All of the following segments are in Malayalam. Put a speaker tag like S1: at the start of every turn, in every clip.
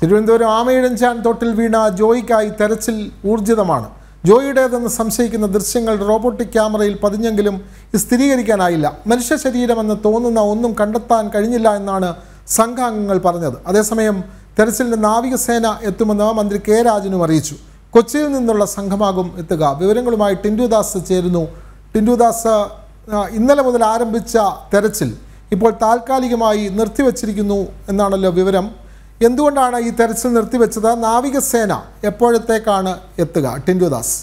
S1: തിരുവനന്തപുരം ആമയിഴഞ്ചാൻ തോട്ടിൽ വീണ ജോയിക്കായി തെരച്ചിൽ ഊർജിതമാണ് ജോയിയുടേതെന്ന് സംശയിക്കുന്ന ദൃശ്യങ്ങൾ റോബോട്ടിക് ക്യാമറയിൽ പതിഞ്ഞെങ്കിലും ഇത് സ്ഥിരീകരിക്കാനായില്ല മനുഷ്യ ശരീരമെന്ന് തോന്നുന്ന ഒന്നും കണ്ടെത്താൻ കഴിഞ്ഞില്ല എന്നാണ് സംഘാംഗങ്ങൾ പറഞ്ഞത് അതേസമയം തെരച്ചിലിന് നാവികസേന എത്തുമെന്ന് മന്ത്രി കെ രാജനും അറിയിച്ചു കൊച്ചിയിൽ നിന്നുള്ള സംഘമാകും എത്തുക വിവരങ്ങളുമായി ടിൻഡുദാസ് ചേരുന്നു ടിൻഡുദാസ് ആ, ഇന്നലെ മുതൽ ആരംഭിച്ച തെരച്ചിൽ ഇപ്പോൾ താൽക്കാലികമായി നിർത്തിവച്ചിരിക്കുന്നു എന്നാണല്ലോ വിവരം എന്തുകൊണ്ടാണ് ഈ തെരച്ചിൽ നിർത്തിവെച്ചത് നാവികസേന എപ്പോഴത്തേക്കാണ് എത്തുക ടിൻഡുദാസ്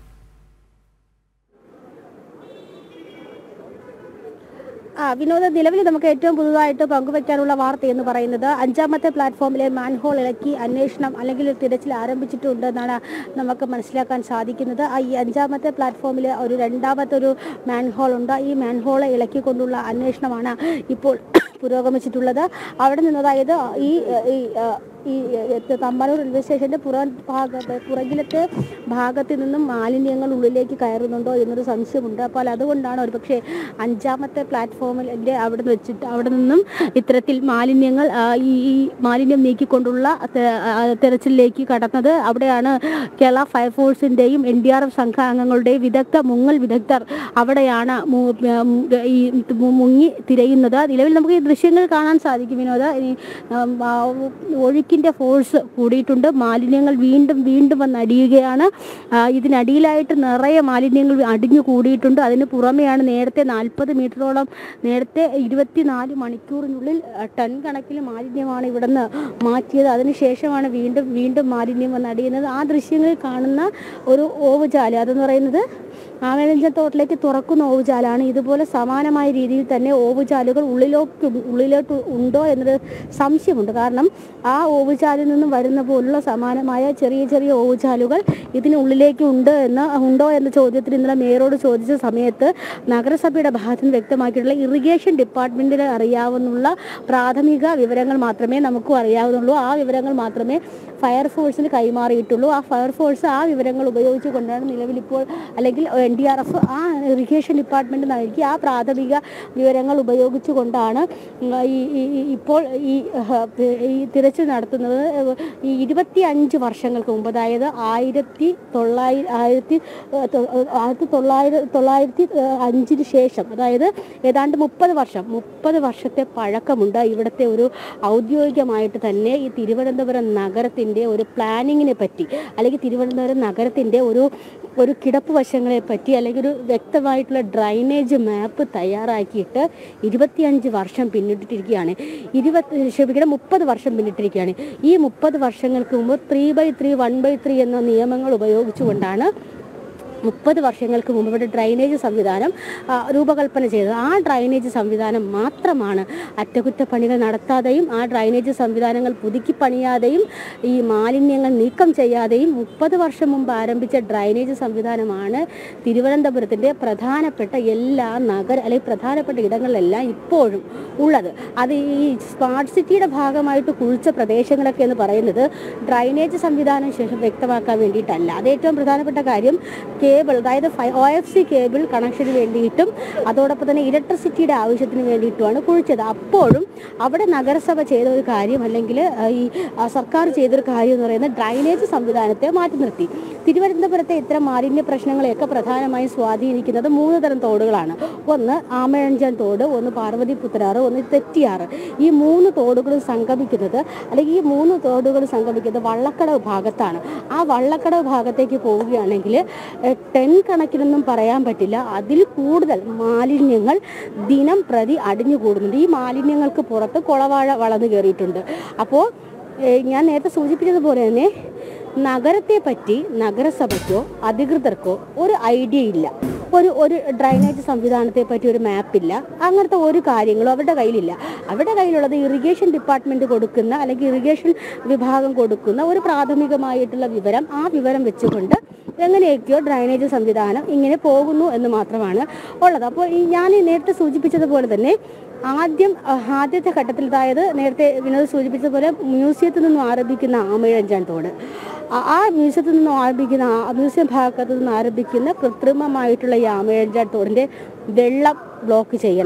S2: ആ വിനോദ നിലവിൽ നമുക്ക് ഏറ്റവും പുതുതായിട്ട് പങ്കുവയ്ക്കാനുള്ള വാർത്ത എന്ന് പറയുന്നത് അഞ്ചാമത്തെ പ്ലാറ്റ്ഫോമിലെ മാൻഹോൾ ഇളക്കി അന്വേഷണം അല്ലെങ്കിൽ തിരച്ചിൽ ആരംഭിച്ചിട്ടുണ്ട് എന്നാണ് നമുക്ക് മനസ്സിലാക്കാൻ സാധിക്കുന്നത് ആ ഈ അഞ്ചാമത്തെ പ്ലാറ്റ്ഫോമിൽ ഒരു രണ്ടാമത്തെ ഒരു മാൻഹോൾ ഉണ്ട് ഈ മാൻഹോളെ ഇളക്കിക്കൊണ്ടുള്ള അന്വേഷണമാണ് ഇപ്പോൾ പുരോഗമിച്ചിട്ടുള്ളത് അവിടെ നിന്ന് അതായത് ഈ ഈ ആ, ഈ എ- തമ്പാനൂർ റെയിൽവേ സ്റ്റേഷന്റെ പുറം ഭാഗ പുറകിലത്തെ ഭാഗത്ത് നിന്നും മാലിന്യങ്ങൾ ഉള്ളിലേക്ക് കയറുന്നുണ്ടോ എന്നൊരു സംശയമുണ്ട് അപ്പോൾ അതുകൊണ്ടാണ് ഒരുപക്ഷെ അഞ്ചാമത്തെ പ്ലാറ്റ്ഫോമിൻ്റെ അവിടെ നിന്ന് വെച്ചിട്ട് അവിടെ നിന്നും ഇത്തരത്തിൽ മാലിന്യങ്ങൾ ആ, ഈ ഈ മാലിന്യം നീക്കിക്കൊണ്ടുള്ള തെ- ആ, തെരച്ചിലിലേക്ക് കടന്നത് അവിടെയാണ് കേരള ഫയർഫോഴ്സിൻ്റെയും എൻ ഡി ആർ എഫ് സംഘാംഗങ്ങളുടെയും വിദഗ്ധ മുങ്ങൽ വിദഗ്ധർ അവിടെയാണ് മു- ഉം, ഈ മു- മുങ്ങി തിരയുന്നത് നിലവിൽ നമുക്ക് ഈ ദൃശ്യങ്ങൾ കാണാൻ സാധിക്കും വിനോദ ഇനി, ഉം, ആ, ഒഴുക്കിന്റെ ഫോഴ്സ് കൂടിയിട്ടുണ്ട് മാലിന്യങ്ങൾ വീണ്ടും വീണ്ടും വന്ന് അടിയുകയാണ് ആ, ഇതിനടിയിലായിട്ട് നിറയെ മാലിന്യങ്ങൾ അടിഞ്ഞു കൂടിയിട്ടുണ്ട് അതിന് പുറമെയാണ് നേരത്തെ നാൽപ്പത് മീറ്ററോളം നേരത്തെ ഇരുപത്തിനാല് മണിക്കൂറിനുള്ളിൽ ആ, ടൺ കണക്കിന് മാലിന്യമാണ് ഇവിടുന്ന് മാറ്റിയത് അതിനുശേഷമാണ് വീണ്ടും വീണ്ടും മാലിന്യം വന്ന് അടിയുന്നത് ആ ദൃശ്യങ്ങളിൽ കാണുന്ന ഒരു ഓവുചാല് അതെന്ന് പറയുന്നത് ആമേലഞ്ചൻ തോട്ടിലേക്ക് തുറക്കുന്ന ഓവുചാലാണ് ഇതുപോലെ സമാനമായ രീതിയിൽ തന്നെ ഓവുചാലുകൾ ഉള്ളിലോട്ട് ഉള്ളിലോട്ട് ഉണ്ടോ എന്നൊരു സംശയമുണ്ട് കാരണം ആ ഓവുചാലിൽ നിന്നും വരുന്ന പോലുള്ള സമാനമായ ചെറിയ ചെറിയ ഓവുചാലുകൾ ഇതിനുള്ളിലേക്ക് ഉണ്ട് എന്ന് ഉണ്ടോ എന്ന ചോദ്യത്തിന് ഇന്നലെ മേയറോട് ചോദിച്ച സമയത്ത് നഗരസഭയുടെ ഭാഗത്ത് നിന്ന് വ്യക്തമാക്കിയിട്ടുള്ള ഇറിഗേഷൻ ഡിപ്പാർട്ട്മെന്റിന് അറിയാവുന്ന പ്രാഥമിക വിവരങ്ങൾ മാത്രമേ നമുക്കും അറിയാവുന്നുള്ളൂ ആ വിവരങ്ങൾ മാത്രമേ ഫയർഫോഴ്സിന് കൈമാറിയിട്ടുള്ളൂ ആ ഫയർഫോഴ്സ് ആ വിവരങ്ങൾ ഉപയോഗിച്ചുകൊണ്ടാണ് നിലവിലിപ്പോൾ അല്ലെങ്കിൽ എൻ ഡി ആർ എഫ് ആ ഇറിഗേഷൻ ഡിപ്പാർട്ട്മെന്റ് നൽകി ആ പ്രാഥമിക വിവരങ്ങൾ ഉപയോഗിച്ചുകൊണ്ടാണ് ഈ ഈ- ഈ- ഇപ്പോൾ ഈ ഹ, ഈ തിരച്ചിൽ നടത്തുന്നത് ഈ ഇരുപത്തി അഞ്ച് വർഷങ്ങൾക്ക് മുമ്പ് അതായത് ആയിരത്തി തൊള്ളായിരം ആയിരത്തി ഏഹ്, തൊ- ആയിരത്തി തൊള്ളായിരം തൊള്ളായിരത്തി ഏഹ്, അഞ്ചിന് ശേഷം അതായത് ഏതാണ്ട് മുപ്പത് വർഷം മുപ്പത് വർഷത്തെ പഴക്കമുണ്ട് ഇവിടുത്തെ ഒരു ഔദ്യോഗികമായിട്ട് തന്നെ ഈ തിരുവനന്തപുരം നഗരത്തിൻ്റെ ഒരു പ്ലാനിങ്ങിനെ പറ്റി അല്ലെങ്കിൽ തിരുവനന്തപുരം നഗരത്തിൻ്റെ ഒരു ഒരു കിടപ്പ് വശങ്ങളെ പറ്റി അല്ലെങ്കിൽ ഒരു വ്യക്തമായിട്ടുള്ള ഡ്രൈനേജ് മാപ്പ് തയ്യാറാക്കിയിട്ട് ഇരുപത്തിയഞ്ച് വർഷം പിന്നിട്ടിരിക്കുകയാണ് ഇരുപത്തി ക്ഷമിക്കണം മുപ്പത് വർഷം പിന്നിട്ടിരിക്കുകയാണ് ഈ മുപ്പത് വർഷങ്ങൾക്ക് മുമ്പ് three by three one by three എന്ന നിയമങ്ങൾ ഉപയോഗിച്ചുകൊണ്ടാണ് മുപ്പത് വർഷങ്ങൾക്ക് മുമ്പ് ഇവിടെ ഡ്രൈനേജ് സംവിധാനം ആ, രൂപകൽപ്പന ചെയ്തത് ആ ഡ്രൈനേജ് സംവിധാനം മാത്രമാണ് അറ്റകുറ്റപ്പണികൾ നടത്താതെയും ആ ഡ്രൈനേജ് സംവിധാനങ്ങൾ പുതുക്കി പണിയാതെയും ഈ മാലിന്യങ്ങൾ നീക്കം ചെയ്യാതെയും മുപ്പത് വർഷം മുമ്പ് ആരംഭിച്ച ഡ്രൈനേജ് സംവിധാനമാണ് തിരുവനന്തപുരത്തിൻ്റെ പ്രധാനപ്പെട്ട എല്ലാ നഗര അല്ലെങ്കിൽ പ്രധാനപ്പെട്ട ഇടങ്ങളിലെല്ലാം ഇപ്പോഴും ഉള്ളത് അത് ഈ സ്മാർട്ട് സിറ്റിയുടെ ഭാഗമായിട്ട് കുഴിച്ച പ്രദേശങ്ങളൊക്കെ എന്ന് പറയുന്നത് ഡ്രൈനേജ് സംവിധാനം ശേഷം വ്യക്തമാക്കാൻ വേണ്ടിയിട്ടല്ല അത് ഏറ്റവും പ്രധാനപ്പെട്ട കാര്യം കേബിൾ അതായത് ഒ എഫ് സി കേബിൾ കണക്ഷന് വേണ്ടിയിട്ടും അതോടൊപ്പം തന്നെ ഇലക്ട്രിസിറ്റിയുടെ ആവശ്യത്തിന് വേണ്ടിയിട്ടുമാണ് കുഴിച്ചത് അപ്പോഴും അവിടെ നഗരസഭ ചെയ്ത ഒരു കാര്യം അല്ലെങ്കിൽ ആ, ഈ ആ, സർക്കാർ ചെയ്തൊരു കാര്യം എന്ന് പറയുന്നത് ഡ്രൈനേജ് സംവിധാനത്തെ മാറ്റി നിർത്തി തിരുവനന്തപുരത്തെ ഇത്തരം മാലിന്യ പ്രശ്നങ്ങളെയൊക്കെ പ്രധാനമായും സ്വാധീനിക്കുന്നത് മൂന്ന് തരം തോടുകളാണ് ഒന്ന് ആമഴഞ്ചൻ തോട് ഒന്ന് പാർവതി പുത്തനാറ് ഒന്ന് തെറ്റിയാറ് ഈ മൂന്ന് തോടുകളും സംഗമിക്കുന്നത് അല്ലെങ്കിൽ ഈ മൂന്ന് തോടുകൾ സംഗമിക്കുന്നത് വള്ളക്കടവ് ഭാഗത്താണ് ആ വള്ളക്കടവ് ഭാഗത്തേക്ക് പോവുകയാണെങ്കിൽ എഹ്, ടെൻ കണക്കിനൊന്നും പറയാൻ പറ്റില്ല അതിൽ കൂടുതൽ മാലിന്യങ്ങൾ ദിനം പ്രതി അടിഞ്ഞുകൂടുന്നുണ്ട് ഈ മാലിന്യങ്ങൾക്ക് പുറത്ത് കുളവാഴ വളർന്നു കയറിയിട്ടുണ്ട് അപ്പോൾ ഏഹ്, ഞാൻ നേരത്തെ സൂചിപ്പിച്ചതുപോലെ തന്നെ നഗരത്തെ പറ്റി നഗരസഭയ്ക്കോ അധികൃതർക്കോ ഒരു ഐഡിയ ഇല്ല ഒരു ഒരു ഡ്രൈനേജ് സംവിധാനത്തെ പറ്റി ഒരു മാപ്പില്ല അങ്ങനത്തെ ഒരു കാര്യങ്ങളും അവരുടെ കയ്യിലില്ല അവരുടെ കയ്യിലുള്ളത് ഇറിഗേഷൻ ഡിപ്പാർട്ട്മെന്റ് കൊടുക്കുന്ന അല്ലെങ്കിൽ ഇറിഗേഷൻ വിഭാഗം കൊടുക്കുന്ന ഒരു പ്രാഥമികമായിട്ടുള്ള വിവരം ആ വിവരം വെച്ചുകൊണ്ട് എങ്ങനെയൊക്കെയോ ഡ്രൈനേജ് സംവിധാനം ഇങ്ങനെ പോകുന്നു എന്ന് മാത്രമാണ് ഉള്ളത് അപ്പോൾ ഈ ഞാൻ ഈ നേരത്തെ സൂചിപ്പിച്ചതുപോലെ തന്നെ ആദ്യം അഹ് ആദ്യത്തെ ഘട്ടത്തിൽ അതായത് നേരത്തെ വിനോദ് സൂചിപ്പിച്ചതുപോലെ മ്യൂസിയത്തിൽ നിന്നും ആരംഭിക്കുന്ന ആമയിഴഞ്ചാൻ തോട് ആ- ആ മ്യൂസിയത്തിൽ നിന്നും ആരംഭിക്കുന്ന ആ മ്യൂസിയം ഭാഗത്ത് നിന്ന് ആരംഭിക്കുന്ന കൃത്രിമമായിട്ടുള്ള ഈ ആമയിഴഞ്ചാൻ തോടിൻ്റെ വെള്ളം ബ്ലോക്ക് ചെയ്യണം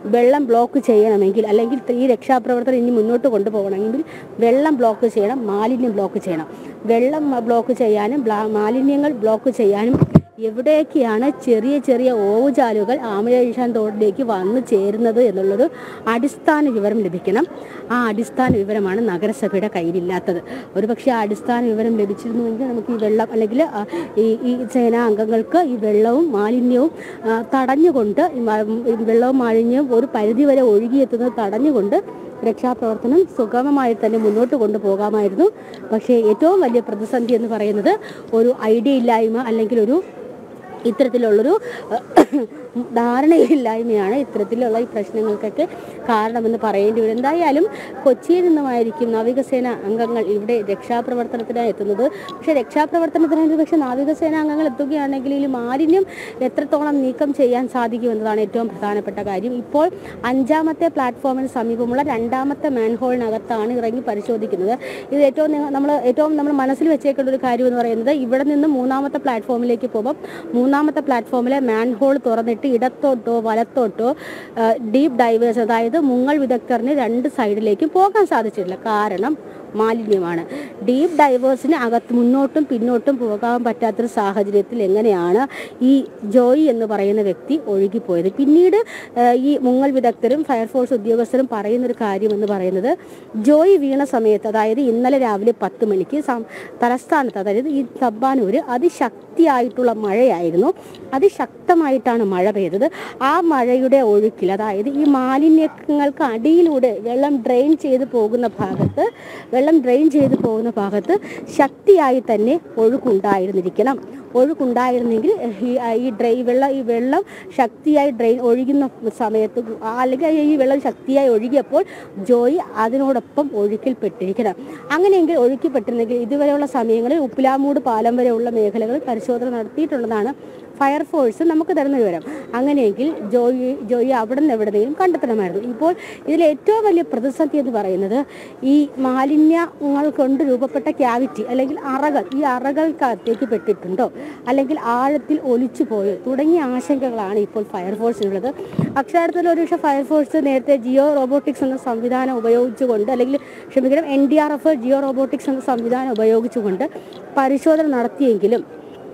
S2: വെള്ളം ബ്ലോക്ക് ചെയ്യണമെങ്കിൽ അല്ലെങ്കിൽ ഈ രക്ഷാപ്രവർത്തനം ഇനി മുന്നോട്ട് കൊണ്ടുപോകണമെങ്കിൽ വെള്ളം ബ്ലോക്ക് ചെയ്യണം മാലിന്യം ബ്ലോക്ക് ചെയ്യണം വെള്ളം ബ്ലോക്ക് ചെയ്യാനും ബ്ലാ- മാലിന്യങ്ങൾ ബ്ലോക്ക് ചെയ്യാനും എവിടേക്കാണ് ചെറിയ ചെറിയ ഓവുചാലുകൾ ആമയാഴ്ചാൻ തോടിലേക്ക് വന്നു ചേരുന്നത് എന്നുള്ളൊരു അടിസ്ഥാന വിവരം ലഭിക്കണം ആ അടിസ്ഥാന വിവരമാണ് നഗരസഭയുടെ കയ്യിലില്ലാത്തത് ഒരുപക്ഷെ ആ അടിസ്ഥാന വിവരം ലഭിച്ചിരുന്നുവെങ്കിൽ നമുക്ക് ഈ വെള്ളം അല്ലെങ്കിൽ ആ, ഈ ഈ സേനാ അംഗങ്ങൾക്ക് ഈ വെള്ളവും മാലിന്യവും ആ, തടഞ്ഞുകൊണ്ട് ഈ മ- ഈ വെള്ളവും മാലിന്യവും ഒരു പരിധിവരെ ഒഴുകിയെത്തുന്നത് തടഞ്ഞുകൊണ്ട് രക്ഷാപ്രവർത്തനം സുഗമമായി തന്നെ മുന്നോട്ട് കൊണ്ടുപോകാമായിരുന്നു പക്ഷേ ഏറ്റവും വലിയ പ്രതിസന്ധി എന്ന് പറയുന്നത് ഒരു ഐഡിയ ഇല്ലായ്മ അല്ലെങ്കിൽ ഒരു ഇത്തരത്തിലുള്ളൊരു ധാരണയില്ലായ്മയാണ് ഇത്തരത്തിലുള്ള ഈ പ്രശ്നങ്ങൾക്കൊക്കെ കാരണമെന്ന് പറയേണ്ടി വരും എന്തായാലും കൊച്ചിയിൽ നിന്നുമായിരിക്കും നാവികസേന അംഗങ്ങൾ ഇവിടെ രക്ഷാപ്രവർത്തനത്തിനായി എത്തുന്നത് പക്ഷേ രക്ഷാപ്രവർത്തനത്തിനായി പക്ഷേ നാവികസേന അംഗങ്ങൾ എത്തുകയാണെങ്കിൽ ഈ മാലിന്യം എത്രത്തോളം നീക്കം ചെയ്യാൻ സാധിക്കുമെന്നതാണ് ഏറ്റവും പ്രധാനപ്പെട്ട കാര്യം ഇപ്പോൾ അഞ്ചാമത്തെ പ്ലാറ്റ്ഫോമിന് സമീപമുള്ള രണ്ടാമത്തെ മാൻഹോളിനകത്താണ് ഇറങ്ങി പരിശോധിക്കുന്നത് ഇത് ഏറ്റവും നമ്മൾ ഏറ്റവും നമ്മൾ മനസ്സിൽ വെച്ചേക്കേണ്ട ഒരു കാര്യം എന്ന് പറയുന്നത് ഇവിടെ നിന്ന് മൂന്നാമത്തെ പ്ലാറ്റ്ഫോമിലേക്ക് പോകുമ്പോൾ മൂന്നാമത്തെ പ്ലാറ്റ്ഫോമിലെ മാൻഹോൾ തുറന്നിട്ട് ഇടത്തോട്ടോ വലത്തോട്ടോ ഡീപ്പ് ഡൈവേഴ്സ് അതായത് മുങ്ങൽ വിദഗ്ധറിന് രണ്ട് സൈഡിലേക്കും പോകാൻ സാധിച്ചിട്ടില്ല കാരണം മാലിന്യമാണ് ഡീപ്പ് ഡൈവേഴ്സിന് അകത്ത് മുന്നോട്ടും പിന്നോട്ടും പോകാൻ പറ്റാത്തൊരു സാഹചര്യത്തിൽ എങ്ങനെയാണ് ഈ ജോയി എന്ന് പറയുന്ന വ്യക്തി ഒഴുകിപ്പോയത് പിന്നീട് ആ, ഈ മുങ്ങൽ വിദഗ്ധരും ഫയർഫോഴ്സ് ഉദ്യോഗസ്ഥരും പറയുന്ന ഒരു കാര്യം എന്ന് പറയുന്നത് ജോയി വീണ സമയത്ത് അതായത് ഇന്നലെ രാവിലെ പത്ത് മണിക്ക് സം- തലസ്ഥാനത്ത് അതായത് ഈ തബ്ബാനൂര് അതിശക്തിയായിട്ടുള്ള മഴയായിരുന്നു അതിശക്തമായിട്ടാണ് മഴ പെയ്തത് ആ മഴയുടെ ഒഴുക്കിൽ അതായത് ഈ മാലിന്യങ്ങൾക്ക് അടിയിലൂടെ വെള്ളം ഡ്രെയിൻ ചെയ്ത് പോകുന്ന ഭാഗത്ത് വെള്ളം ഡ്രെയിൻ ചെയ്ത് പോകുന്ന ഭാഗത്ത് ശക്തിയായി തന്നെ ഒഴുക്കുണ്ടായിരുന്നിരിക്കണം ഒഴുക്കുണ്ടായിരുന്നെങ്കിൽ ഈ ഈ ഡ്രൈ വെള്ളം ഈ വെള്ളം ശക്തിയായി ഡ്രെയിൻ ഒഴുകുന്ന സമയത്ത് ആ അല്ലെങ്കിൽ ഈ വെള്ളം ശക്തിയായി ഒഴുകിയപ്പോൾ ജോയി അതിനോടൊപ്പം ഒഴുക്കിൽപ്പെട്ടിരിക്കണം അങ്ങനെയെങ്കിൽ ഒഴുക്കിപ്പെട്ടിരുന്നെങ്കിൽ ഇതുവരെയുള്ള സമയങ്ങളിൽ ഉപ്പിലാമൂട് പാലം വരെയുള്ള മേഖലകളിൽ പരിശോധന നടത്തിയിട്ടുള്ളതാണ് ഫയർഫോഴ്സ് നമുക്ക് തരുന്ന വിവരം അങ്ങനെയെങ്കിൽ ജോയി ജോയി അവിടെ നിന്ന് എവിടെയെങ്കിലും കണ്ടെത്തണമായിരുന്നു ഇപ്പോൾ ഇതിൽ ഏറ്റവും വലിയ പ്രതിസന്ധി എന്ന് പറയുന്നത് ഈ മാലിന്യങ്ങൾ കൊണ്ട് രൂപപ്പെട്ട ക്യാവിറ്റി അല്ലെങ്കിൽ അറകൾ ഈ അറകൾക്കകത്തേക്ക് പെട്ടിട്ടുണ്ടോ അല്ലെങ്കിൽ ആഴത്തിൽ ഒലിച്ചു പോയോ തുടങ്ങിയ ആശങ്കകളാണ് ഇപ്പോൾ ഫയർഫോഴ്സിനുള്ളത് അക്ഷരാർത്ഥത്തിൽ ഒരു പക്ഷേ ഫയർഫോഴ്സ് നേരത്തെ ജിയോ റോബോട്ടിക്സ് എന്ന സംവിധാനം ഉപയോഗിച്ചുകൊണ്ട് അല്ലെങ്കിൽ ക്ഷമിക്കണം N D R F geo robotics എന്ന സംവിധാനം ഉപയോഗിച്ചുകൊണ്ട് പരിശോധന നടത്തിയെങ്കിലും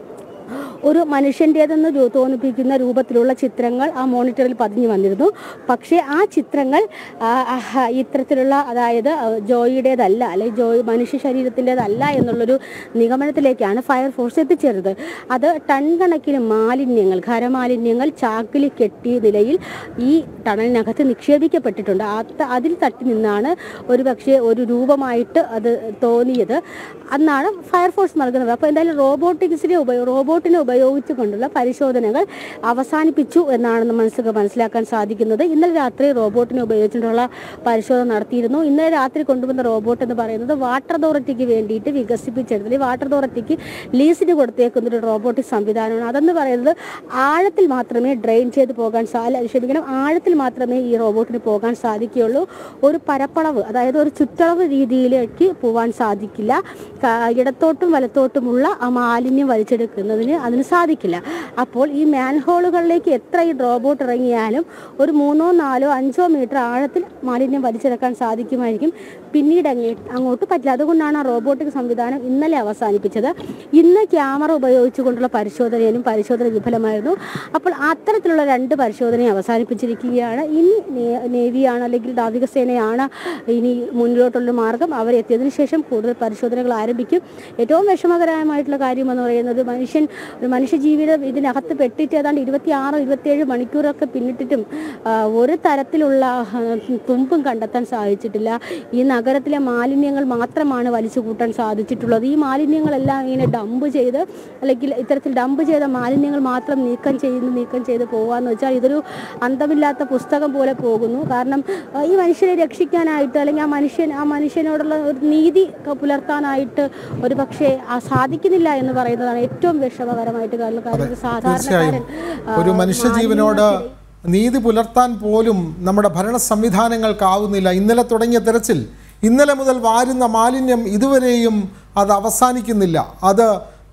S2: ഒരു മനുഷ്യൻ്റേതെന്ന് രൂ- തോന്നിപ്പിക്കുന്ന രൂപത്തിലുള്ള ചിത്രങ്ങൾ ആ മോണിറ്ററിൽ പതിഞ്ഞു വന്നിരുന്നു പക്ഷേ ആ ചിത്രങ്ങൾ ആ, ആഹ്, ഇത്തരത്തിലുള്ള അതായത് ആ, ജോയിയുടേതല്ല അല്ലെങ്കിൽ ജോയ് മനുഷ്യ ശരീരത്തിൻ്റെതല്ല എന്നുള്ളൊരു നിഗമനത്തിലേക്കാണ് ഫയർഫോഴ്സ് എത്തിച്ചേർന്നത് അത് ടൺ കണക്കിന് മാലിന്യങ്ങൾ ഖരമാലിന്യങ്ങൾ ചാക്കിൽ കെട്ടിയ നിലയിൽ ഈ ടണലിനകത്ത് നിക്ഷേപിക്കപ്പെട്ടിട്ടുണ്ട് അത് അതിൽ തട്ടി നിന്നാണ് ഒരു പക്ഷേ ഒരു രൂപമായിട്ട് അത് തോന്നിയത് അന്നാണ് ഫയർഫോഴ്സ് നൽകുന്നത് അപ്പോൾ എന്തായാലും റോബോട്ടിക്സിനെ ഉപയോ റോബോട്ടിനെ ഉപയോഗിച്ചുകൊണ്ടുള്ള പരിശോധനകൾ അവസാനിപ്പിച്ചു എന്നാണ് മനസ്സിൽ മനസ്സിലാക്കാൻ സാധിക്കുന്നത് ഇന്നലെ രാത്രി റോബോട്ടിനെ ഉപയോഗിച്ചുകൊണ്ടുള്ള പരിശോധന നടത്തിയിരുന്നു ഇന്നലെ രാത്രി കൊണ്ടുവന്ന റോബോട്ട് എന്ന് പറയുന്നത് വാട്ടർ അതോറിറ്റിക്ക് വേണ്ടിയിട്ട് വികസിപ്പിച്ചെടുത്തത് ഈ വാട്ടർ അതോറിറ്റിക്ക് ലീസിന് കൊടുത്തേക്കുന്ന ഒരു റോബോട്ടിക് സംവിധാനമാണ് അതെന്ന് പറയുന്നത് ആഴത്തിൽ മാത്രമേ ഡ്രെയിൻ ചെയ്ത് പോകാൻ സാ അല്ല, ക്ഷമിക്കണം ആഴത്തിൽ മാത്രമേ ഈ റോബോട്ടിന് പോകാൻ സാധിക്കുകയുള്ളൂ ഒരു പരപ്പളവ് അതായത് ഒരു ചുറ്റളവ് രീതിയിലേക്ക് പോകാൻ സാധിക്കില്ല ക- ഇടത്തോട്ടും വലത്തോട്ടുമുള്ള ആ മാലിന്യം വലിച്ചെടുക്കുന്നതിന് അതിന് സാധിക്കില്ല അപ്പോൾ ഈ മാൻഹോളുകളിലേക്ക് എത്ര ഈ റോബോട്ട് ഇറങ്ങിയാലും ഒരു മൂന്നോ നാലോ അഞ്ചോ മീറ്റർ ആഴത്തിൽ മാലിന്യം വലിച്ചെടുക്കാൻ സാധിക്കുമായിരിക്കും പിന്നീട് അങ്ങേ അങ്ങോട്ട് പറ്റില്ല അതുകൊണ്ടാണ് ആ റോബോട്ടിക് സംവിധാനം ഇന്നലെ അവസാനിപ്പിച്ചത് ഇന്ന് ക്യാമറ ഉപയോഗിച്ചുകൊണ്ടുള്ള പരിശോധനയിലും പരിശോധന വിഫലമായിരുന്നു അപ്പോൾ അത്തരത്തിലുള്ള രണ്ട് പരിശോധനയും അവസാനിപ്പിച്ചിരിക്കുകയാണ് ഇനി നേ- നേവിയാണ് അല്ലെങ്കിൽ നാവികസേനയാണ് ഇനി മുന്നിലോട്ടുള്ള മാർഗം അവരെത്തിയതിനു ശേഷം കൂടുതൽ പരിശോധനകൾ ആരംഭിക്കും ഏറ്റവും വിഷമകരമായിട്ടുള്ള കാര്യം എന്ന് പറയുന്നത് മനുഷ്യൻ ഒരു മനുഷ്യ ജീവിതം ഇതിനകത്ത് പെട്ടിട്ട് ഏതാണ്ട് ഇരുപത്തി ആറ് ഇരുപത്തിയേഴ് മണിക്കൂറൊക്കെ പിന്നിട്ടിട്ടും ആ, ഒരു തരത്തിലുള്ള ആ, തുമ്പും കണ്ടെത്താൻ സാധിച്ചിട്ടില്ല ഈ നഗരത്തിലെ മാലിന്യങ്ങൾ മാത്രമാണ് വലിച്ചു കൂട്ടാൻ സാധിച്ചിട്ടുള്ളത് ഈ മാലിന്യങ്ങളെല്ലാം ഇങ്ങനെ ഡംപ് ചെയ്ത് അല്ലെങ്കിൽ ഇത്തരത്തിൽ ഡംപ് ചെയ്ത മാലിന്യങ്ങൾ മാത്രം നീക്കം ചെയ്യുന്നു നീക്കം ചെയ്ത് പോകാന്ന് വെച്ചാൽ ഇതൊരു അന്തമില്ലാത്ത പുസ്തകം പോലെ പോകുന്നു കാരണം ആ, ഈ മനുഷ്യനെ രക്ഷിക്കാനായിട്ട് അല്ലെങ്കിൽ ആ മനുഷ്യൻ ആ മനുഷ്യനോടുള്ള ഒരു നീതി ക- പുലർത്താനായിട്ട് ഒരു പക്ഷേ ആ സാധിക്കുന്നില്ല എന്ന് പറയുന്നതാണ് ഏറ്റവും വിഷമകരമായിട്ട് കാരണം കാരണം ഒരു സാധാരണക്കാരൻ ആ,
S1: ഒരു മനുഷ്യജീവനോട് നീതി പുലർത്താൻ പോലും നമ്മുടെ ഭരണ സംവിധാനങ്ങൾക്കാവുന്നില്ല ഇന്നലെ തുടങ്ങിയ തെരച്ചിൽ ഇന്നലെ മുതൽ വാരുന്ന മാലിന്യം ഇതുവരെയും അത് അവസാനിക്കുന്നില്ല അത്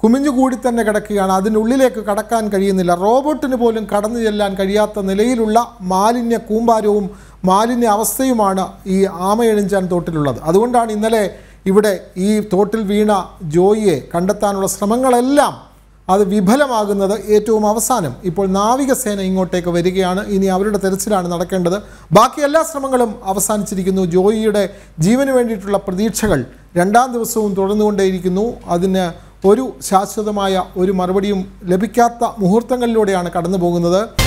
S1: കുമിഞ്ഞുകൂടി തന്നെ കിടക്കുകയാണ് അതിനുള്ളിലേക്ക് കടക്കാൻ കഴിയുന്നില്ല റോബോട്ടിന് പോലും കടന്നു ചെല്ലാൻ കഴിയാത്ത നിലയിലുള്ള മാലിന്യ കൂമ്പാരവും മാലിന്യ അവസ്ഥയുമാണ് ഈ ആമയെഴുഞ്ചാൻ തോട്ടിലുള്ളത് അതുകൊണ്ടാണ് ഇന്നലെ ഇവിടെ ഈ തോട്ടിൽ വീണ ജോയിയെ കണ്ടെത്താനുള്ള ശ്രമങ്ങളെല്ലാം അത് വിഫലമാകുന്നത് ഏറ്റവും അവസാനം ഇപ്പോൾ നാവികസേന ഇങ്ങോട്ടേക്ക് വരികയാണ് ഇനി അവരുടെ തെരച്ചിലാണ് നടക്കേണ്ടത് ബാക്കി എല്ലാ ശ്രമങ്ങളും അവസാനിച്ചിരിക്കുന്നു ജോയിയുടെ ജീവന് വേണ്ടിയിട്ടുള്ള പ്രതീക്ഷകൾ രണ്ടാം ദിവസവും തുടർന്നുകൊണ്ടേയിരിക്കുന്നു അതിന് ഒരു ശാശ്വതമായ ഒരു മറുപടിയും ലഭിക്കാത്ത മുഹൂർത്തങ്ങളിലൂടെയാണ് കടന്നു പോകുന്നത്